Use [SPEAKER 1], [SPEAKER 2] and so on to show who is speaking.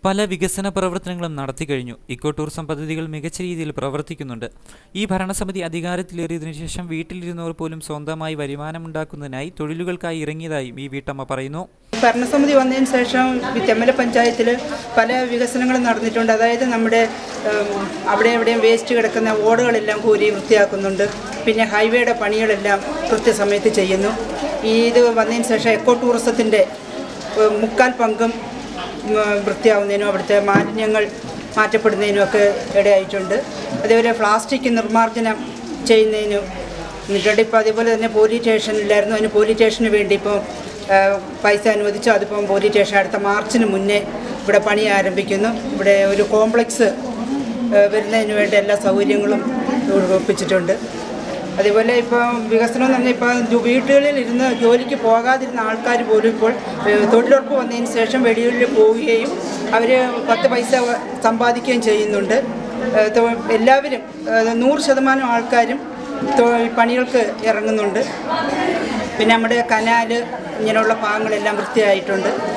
[SPEAKER 1] പല വികസന പ്രവർത്തനങ്ങളും നടത്തിക്കഴിഞ്ഞു ഇക്കോ ടൂറിസം പദ്ധതികൾ മികച്ച രീതിയിൽ പ്രവർത്തിക്കുന്നുണ്ട് ഈ ഭരണസമിതി അധികാരത്തിലേറിയതിനു ശേഷം വീട്ടിലിരുന്നവർ പോലും സ്വന്തമായി വരുമാനമുണ്ടാക്കുന്നതിനായി തൊഴിലുകൾക്കായി ഇറങ്ങിയതായും ഈ വീട്ടമ്മ പറയുന്നു
[SPEAKER 2] ഭരണസമിതി വന്നതിന് ശേഷം ഈ തെമ്മല പഞ്ചായത്തിൽ പല വികസനങ്ങളും നടന്നിട്ടുണ്ട് അതായത് നമ്മുടെ ഉം, അവിടെ എവിടെയും വേസ്റ്റ് കിടക്കുന്ന ഓടുകളെല്ലാം കൂരി വൃത്തിയാക്കുന്നുണ്ട് പിന്നെ ഹൈവേയുടെ പണികളെല്ലാം കൃത്യസമയത്ത് ചെയ്യുന്നു ഈ ഇത് വന്നതിന് ശേഷം എക്കോ ടൂറിസത്തിൻ്റെ ഉം, മുക്കാൽ പങ്കും ഉം, വൃത്തിയാവുന്നതിനും അവിടുത്തെ മാലിന്യങ്ങൾ മാറ്റപ്പെടുന്നതിനും ഒക്കെ ഇടയായിട്ടുണ്ട് അതേപോലെ പ്ലാസ്റ്റിക് നിർമ്മാർജ്ജനം ചെയ്യുന്നതിനും എന്നിട്ടുണ്ട് ഇപ്പോൾ അതേപോലെ തന്നെ പോലീസ് സ്റ്റേഷനിലായിരുന്നു അതിന് പോലീസ് സ്റ്റേഷന് വേണ്ടി ഇപ്പോൾ ആ, പൈസ അനുവദിച്ചു അതിപ്പം പോലീസ് സ്റ്റേഷൻ അടുത്ത മാർച്ചിന് മുന്നേ ഇവിടെ പണി ആരംഭിക്കുന്നു ഇവിടെ ഒരു കോംപ്ലക്സ് ആ, വരുന്നതിന് വേണ്ട എല്ലാ സൗകര്യങ്ങളും ഒപ്പിച്ചിട്ടുണ്ട് അതേപോലെ ഇപ്പം വികസനം എന്ന് പറഞ്ഞാൽ ഇപ്പം വീട്ടുകളിൽ ഇരുന്ന് ജോലിക്ക് പോകാതിരുന്ന ആൾക്കാർ പോലും ഇപ്പോൾ ഏഹ്, തൊഴിലുറപ്പ് വന്നതിന് ശേഷം വെളിയിൽ പോവുകയും അവർ പത്ത് പൈസ സമ്പാദിക്കുകയും ചെയ്യുന്നുണ്ട് ഏഹ്, തൊ- എല്ലാവരും ഏഹ്, നൂറ് ശതമാനം ആൾക്കാരും തൊ- പണികൾക്ക് ഇറങ്ങുന്നുണ്ട് പിന്നെ നമ്മുടെ കനാല് ഇങ്ങനെയുള്ള ഭാഗങ്ങളെല്ലാം വൃത്തിയായിട്ടുണ്ട്